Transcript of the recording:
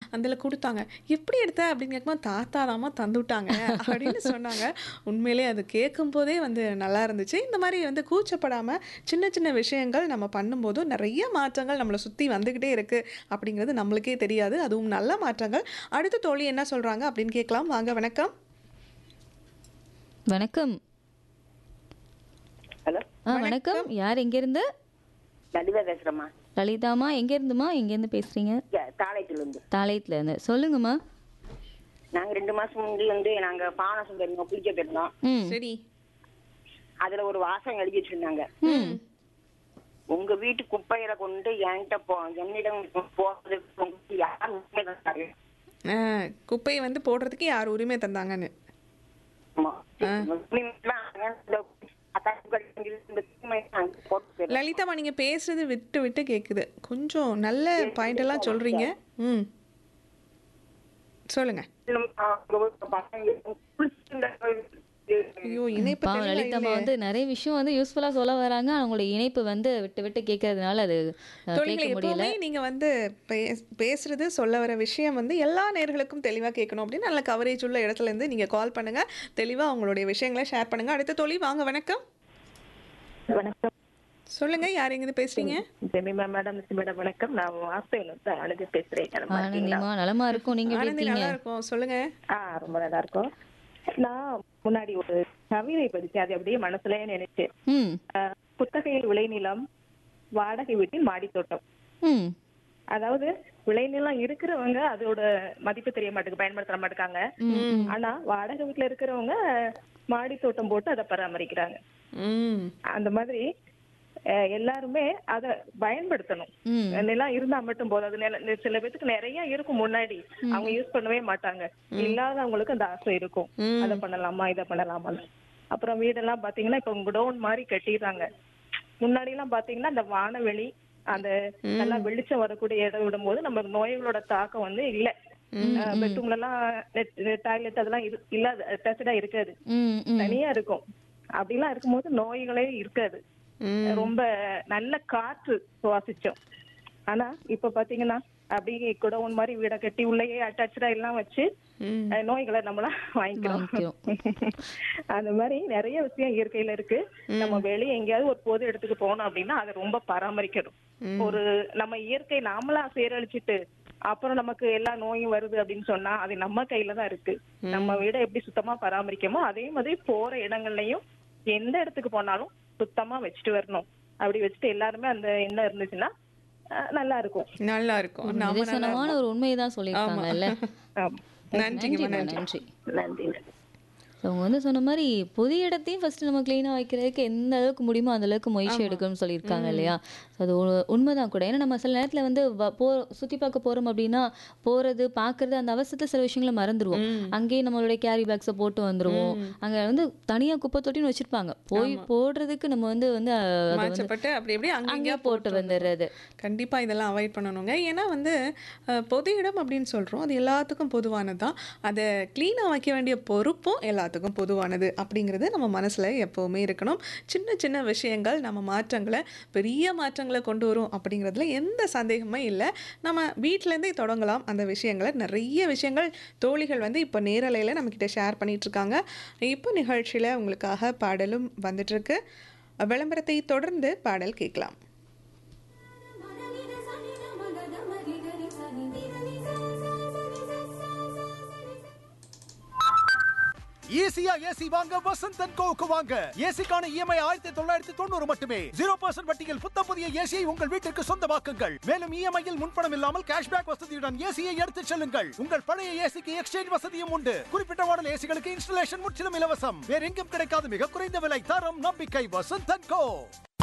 அதில் கொடுத்தாங்க எப்படி எடுத்த அப்படின்னு கேட்கும்போது தாத்தா தாம்மா தந்துவிட்டாங்க அப்படின்னு சொன்னாங்க உண்மையிலே அது கேட்கும்போதே வந்து நல்லா இருந்துச்சு இந்த மாதிரி வந்து கூச்சப்படாமல் சின்ன சின்ன விஷயங்கள் நம்ம பண்ணும்போதும் நிறைய மாற்றங்கள் நம்மளை சுற்றி வந்துக்கிட்டே இருக்குது அப்படிங்கிறது நம்மளுக்கே தெரியாது அதுவும் நல்ல மாற்றங்கள் அடுத்த தோழி என்ன சொல்கிறாங்க அப்படின்னு கேட்கலாம் வாங்க வணக்கம் வணக்கம் ஹலோ ஆ வணக்கம் யார் எங்கேருந்து லலிதா பேசுறேம்மா லலிதாமா எங்கேருந்துமா எங்கேருந்து பேசுகிறீங்க தாளையத்துல இருந்து தாளையத்துலேருந்து சொல்லுங்கம்மா நாங்க ரெண்டு மாசம் முன்னாடி வந்து நாங்க பாவனாசம் போயிருந்தோம் குளிக்க போயிருந்தோம் ம் சரி அதுல ஒரு வாசகம் எழுதி வச்சிருந்தாங்க உங்க வீட்டு குப்பையில கொண்டு என்கிட்ட போ என்னிடம் போறதுக்கு உங்களுக்கு யார் உண்மை தந்தாரு? ஆ, குப்பையை வந்து போடுறதுக்கு யார் உரிமை தந்தாங்கன்னு ஆமா. உண்மையெல்லாம் அந்த அத்தாக்கள் இந்த தீமை நாங்க போட்டு போயிருந்தோம். லலிதாமா நீங்க பேசுறது விட்டு விட்டு கேக்குது கொஞ்சம் நல்ல பாயிண்ட் எல்லாம் சொல்றீங்க ம் சொல்லுங்க அவங்க பசங்க குளிச்சிருந்த ஐயோ இணைப்பு பாவம் தெளிவா லலிதாமா இல்லையே. வந்து நிறைய விஷயம் வந்து யூஸ்ஃபுல்லாக சொல்ல வராங்க அவங்களோட இணைப்பு வந்து விட்டு விட்டு கேட்கறதுனால அது அஹ், தோழிகளே கேட்க முடியல எப்பவுமே நீங்க வந்து பேஸ்- பேசுறது சொல்ல வர விஷயம் வந்து எல்லா நேர்களுக்கும் தெளிவா கேட்கணும் அப்படின்னு நல்ல கவரேஜ் உள்ள இடத்துல இருந்து நீங்க கால் பண்ணுங்க தெளிவா உங்களுடைய விஷயங்களை ஷேர் பண்ணுங்க அடுத்த தோழி வாங்க வணக்கம் வணக்கம் சொல்லுங்க யார் எங்க பேசுறீங்க ஜெமிமா மேடம் மேடம் வணக்கம் நான் வாசையில இருந்து அழுது பேசுறேன் நலமா இருக்கீங்களா? ஆனந்திமா நலமா இருக்கும் நீங்க எப்படி ஆனந்தி இருக்கீங்க நல்லா இருக்கும் சொல்லுங்க ஆ ரொம்ப நல்லா இருக்கும் நான் முன்னாடி ஒரு கவிதை படிச்சேன் அது அப்படியே மனசுலயே நினைச்சேன் ம் ஆஹ், குத்தகையில் விளைநிலம் வாடகை வீட்டில் மாடித்தோட்டம் ம் அதாவது விளைநிலம் இருக்கிறவங்க அதோட மதிப்பு தெரிய மாட்டேங்குது பயன்படுத்த மாட்டேங்காங்க ஆனா வாடகை வீட்டுல இருக்கிறவங்க மாடி தோட்டம் போட்டு அதை பராமரிக்கிறாங்க ம் அந்த மாதிரி அஹ், எல்லாருமே அதை பயன்படுத்தணும் ம் நிலம் இருந்தா மட்டும் போதும் அது நில- சில பேத்துக்கு நிறைய இருக்கும் முன்னாடி அவங்க யூஸ் பண்ணவே மாட்டாங்க இல்லாதவங்களுக்கு அந்த ஆசை இருக்கும் ம். அதை பண்ணலாமா இதை பண்ணலாமா அப்புறம் வீடெல்லாம் பாத்தீங்கன்னா இப்ப குடோன் மாதிரி கட்டிடுறாங்க முன்னாடி எல்லாம் பாத்தீங்கன்னா அந்த வானவெளி அந்த நல்லா வெளிச்சம் வரக்கூடிய இடம் விடும்போது நம்ம நோய்களோட தாக்கம் வந்து இல்ல பெட்ரூம்ல எல்லாம் டாய்லெட் அதெல்லாம் இரு- இல்லாத அட்டாச்சா இருக்காது ம் ம் தனியா இருக்கும் அப்படிலாம் இருக்கும்போது நோய்களே இருக்காது ரொம்ப நல்ல காற்று சுவாசிச்சோம் ஆனா இப்ப பாத்தீங்கன்னா அப்படியே குடவுன் மாதிரி வீட கட்டி உள்ளேயே அட்டாச்சா எல்லாம் வச்சு ம் அஹ், நோய்களை நம்மளா வாங்கிக்கிறோம் அந்த மாதிரி நிறைய விஷயம் இயற்கையில இருக்கு நம்ம வெளியே எங்கேயாவது ஒரு பொது இடத்துக்கு போனோம் அப்படின்னா அதை ரொம்ப பராமரிக்கணும் ஒரு நம்ம இயற்கை நாமளா சீரழிச்சிட்டு அப்புறம் நமக்கு எல்லா நோயும் வருது அப்படின்னு சொன்னா அது நம்ம கையில தான் இருக்கு நம்ம வீட எப்படி சுத்தமா பராமரிக்கமோ அதே மாதிரி போற இடங்கள்லயும் எந்த இடத்துக்கு போனாலும் சுத்தமா வச்சுட்டு வரணும் அப்படி வச்சுட்டு எல்லாருமே அந்த எண்ணம் இருந்துச்சுன்னா அஹ், நல்லா இருக்கும் நல்லா இருக்கும் நாம நல்லா நிதர்சனமான ஒரு உண்மையை தான் சொல்லியிருக்காங்கல்ல ஆமா. நன்றிங்கம்மா நன்றிம்மா, நன்றி நன்றி நன்றி ஸோ அவங்க வந்து சொன்ன மாதிரி பொது இடத்தையும் ஃபர்ஸ்ட் நம்ம க்ளீனாக வைக்கிறதுக்கு எந்த அளவுக்கு முடியுமோ அந்த அளவுக்கு முயற்சி எடுக்கணும்னு சொல்லியிருக்காங்க இல்லையா ஸோ அது உ- உண்மைதான் கூட ஏன்னா நம்ம சில நேரத்தில் வந்து வ- போ சுற்றி பார்க்க போகிறோம் அப்படின்னா போகிறது பார்க்கறது அந்த அவசரத்தில் சில விஷயங்களை மறந்துடுவோம் அங்கேயே நம்மளுடைய கேரி பேக்ஸை போட்டு வந்துடுவோம் அங்கே வந்து தனியாக குப்பை தொட்டின்னு வச்சுருப்பாங்க போய் போடுறதுக்கு நம்ம வந்து வந்து அஹ், அதை வந்து மாற்றப்பட்டு அப்படி எப்படி அங்கேயே அங்கேயே போட்டு வந்துடுறது கண்டிப்பாக இதெல்லாம் அவாய்ட் பண்ணணுங்க ஏன்னா வந்து அஹ், பொது இடம் அப்படின்னு சொல்கிறோம் அது எல்லாத்துக்கும் பொதுவானது தான் அதை க்ளீனாக வைக்க வேண்டிய பொறுப்பும் எல்லாத்துக்கும் பொதுவானது அப்படிங்கிறது நம்ம மனசில் எப்போவுமே இருக்கணும் சின்ன சின்ன விஷயங்கள் நம்ம மாற்றங்களை பெரிய மாற்றங்களை கொண்டு வரும் அப்படிங்கிறதுல எந்த சந்தேகமே இல்லை நம்ம வீட்டிலேருந்தே தொடங்கலாம் அந்த விஷயங்களை நிறைய விஷயங்கள் தோழிகள் வந்து இப்போ நேரலையில் நம்மக்கிட்ட ஷேர் பண்ணிகிட்ருக்காங்க இப்போ நிகழ்ச்சியில் உங்களுக்காக பாடலும் வந்துட்டுருக்கு விளம்பரத்தை தொடர்ந்து பாடல் கேட்கலாம் ஈஸியா ஏசி வாங்க வசந்த் அண்ட் கோவுக்கு வாங்க ஏசிக்கான இஎம்ஐ ஆயிரத்தி தொள்ளாயிரத்தி தொண்ணூறு மட்டுமே ஜீரோ பர்சன்ட் வட்டியில் புத்த புதிய ஏசியை உங்கள் வீட்டிற்கு சொந்தமாக்குங்கள் மேலும் இஎம்ஐயில் முன்பணம் இல்லாமல் கேஷ்பேக் வசதியுடன் ஏசியை எடுத்துச் செல்லுங்கள் உங்கள் பழைய ஏசிக்கு எக்ஸ்சேஞ்ச் வசதியும் உண்டு குறிப்பிட்ட மாடல் ஏசிகளுக்கு இன்ஸ்டலேஷன் முற்றிலும் இலவசம் வேற எங்கும் கிடைக்காத மிக குறைந்த விலை தரம் நம்பிக்கை வசந்த் அண்ட் கோ